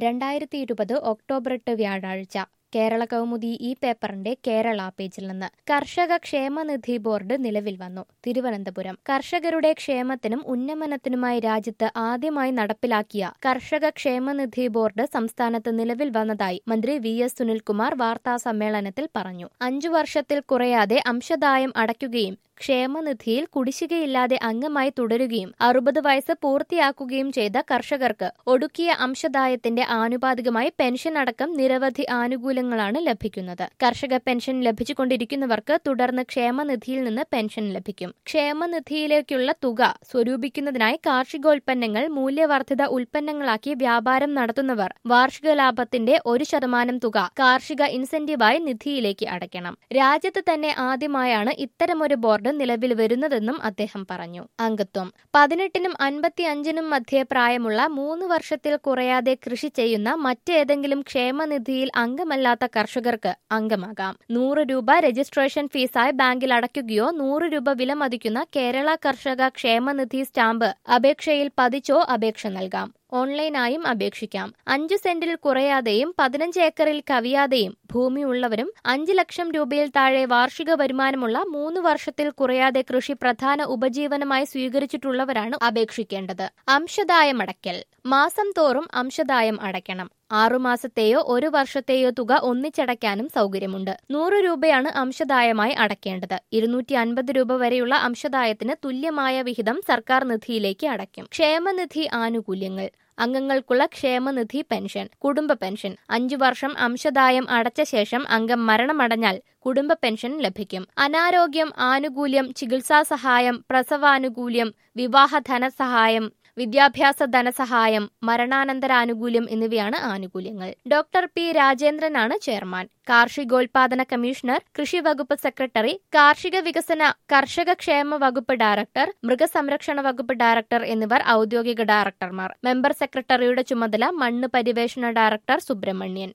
രണ്ടായിരത്തി ഇരുപത് ഒക്ടോബർ എട്ട് വ്യാഴാഴ്ച കേരള കൗമുദി ഈ പേപ്പറിന്റെ കേരള പേജിൽ നിന്ന് കർഷക ക്ഷേമനിധി ബോർഡ് നിലവിൽ വന്നു തിരുവനന്തപുരം കർഷകരുടെ ക്ഷേമത്തിനും ഉന്നമനത്തിനുമായി രാജ്യത്ത് ആദ്യമായി നടപ്പിലാക്കിയ കർഷക ക്ഷേമനിധി ബോർഡ് സംസ്ഥാനത്ത് നിലവിൽ വന്നതായി മന്ത്രി വി എസ് സുനിൽകുമാർ വാർത്താ സമ്മേളനത്തിൽ പറഞ്ഞു അഞ്ചു വർഷത്തിൽ കുറയാതെ അംശദായം അടയ്ക്കുകയും ക്ഷേമനിധിയിൽ കുടിശ്ശികയില്ലാതെ അംഗമായി തുടരുകയും അറുപത് വയസ്സ് പൂർത്തിയാക്കുകയും ചെയ്ത കർഷകർക്ക് ഒടുക്കിയ അംശദായത്തിന്റെ ആനുപാതികമായി പെൻഷൻ അടക്കം നിരവധി ആനുകൂല്യങ്ങളാണ് ലഭിക്കുന്നത് കർഷക പെൻഷൻ ലഭിച്ചുകൊണ്ടിരിക്കുന്നവർക്ക് തുടർന്ന് ക്ഷേമനിധിയിൽ നിന്ന് പെൻഷൻ ലഭിക്കും ക്ഷേമനിധിയിലേക്കുള്ള തുക സ്വരൂപിക്കുന്നതിനായി കാർഷികോൽപ്പന്നങ്ങൾ മൂല്യവർദ്ധിത ഉൽപ്പന്നങ്ങളാക്കി വ്യാപാരം നടത്തുന്നവർ വാർഷിക ലാഭത്തിന്റെ ഒരു ശതമാനം തുക കാർഷിക ഇൻസെന്റീവായി നിധിയിലേക്ക് അടയ്ക്കണം രാജ്യത്ത് തന്നെ ആദ്യമായാണ് ഇത്തരമൊരു ബോർഡ് നിലവിൽ വരുന്നതെന്നും അദ്ദേഹം പറഞ്ഞു അംഗത്വം പതിനെട്ടിനും അൻപത്തിയഞ്ചിനും മധ്യേ പ്രായമുള്ള മൂന്ന് വർഷത്തിൽ കുറയാതെ കൃഷി ചെയ്യുന്ന മറ്റേതെങ്കിലും ക്ഷേമനിധിയിൽ അംഗമല്ലാത്ത കർഷകർക്ക് അംഗമാകാം നൂറ് രൂപ രജിസ്ട്രേഷൻ ഫീസായി ബാങ്കിൽ അടയ്ക്കുകയോ നൂറ് രൂപ വിലമതിക്കുന്ന കേരള കർഷക ക്ഷേമനിധി സ്റ്റാമ്പ് അപേക്ഷയിൽ പതിച്ചോ അപേക്ഷ നൽകാം ഓൺലൈനായും അപേക്ഷിക്കാം അഞ്ച് സെന്റിൽ കുറയാതെയും പതിനഞ്ച് ഏക്കറിൽ കവിയാതെയും ഭൂമിയുള്ളവരും അഞ്ച് ലക്ഷം രൂപയിൽ താഴെ വാർഷിക വരുമാനമുള്ള മൂന്ന് വർഷത്തിൽ കുറയാതെ കൃഷി പ്രധാന ഉപജീവനമായി സ്വീകരിച്ചിട്ടുള്ളവരാണ് അപേക്ഷിക്കേണ്ടത് അംശദായം അടയ്ക്കൽ മാസം തോറും അംശദായം അടയ്ക്കണം ആറുമാസത്തെയോ ഒരു വർഷത്തെയോ തുക ഒന്നിച്ചടയ്ക്കാനും സൗകര്യമുണ്ട് നൂറ് രൂപയാണ് അംശദായമായി അടയ്ക്കേണ്ടത് ഇരുന്നൂറ്റി അൻപത് രൂപ വരെയുള്ള അംശദായത്തിന് തുല്യമായ വിഹിതം സർക്കാർ നിധിയിലേക്ക് അടയ്ക്കും ക്ഷേമനിധി ആനുകൂല്യങ്ങൾ അംഗങ്ങൾക്കുള്ള ക്ഷേമനിധി പെൻഷൻ കുടുംബ പെൻഷൻ അഞ്ചു വർഷം അംശദായം അടച്ച ശേഷം അംഗം മരണമടഞ്ഞാൽ കുടുംബ പെൻഷൻ ലഭിക്കും അനാരോഗ്യം ആനുകൂല്യം ചികിത്സാ സഹായം പ്രസവാനുകൂല്യം വിവാഹ ധനസഹായം വിദ്യാഭ്യാസ ധനസഹായം മരണാനന്തരാനുകൂല്യം എന്നിവയാണ് ആനുകൂല്യങ്ങൾ ഡോക്ടർ പി രാജേന്ദ്രനാണ് ചെയർമാൻ കാർഷികോൽപാദന കമ്മീഷണർ കൃഷി വകുപ്പ് സെക്രട്ടറി കാർഷിക വികസന കർഷക ക്ഷേമ വകുപ്പ് ഡയറക്ടർ മൃഗസംരക്ഷണ വകുപ്പ് ഡയറക്ടർ എന്നിവർ ഔദ്യോഗിക ഡയറക്ടർമാർ മെമ്പർ സെക്രട്ടറിയുടെ ചുമതല മണ്ണ് പരിവേഷണ ഡയറക്ടർ സുബ്രഹ്മണ്യൻ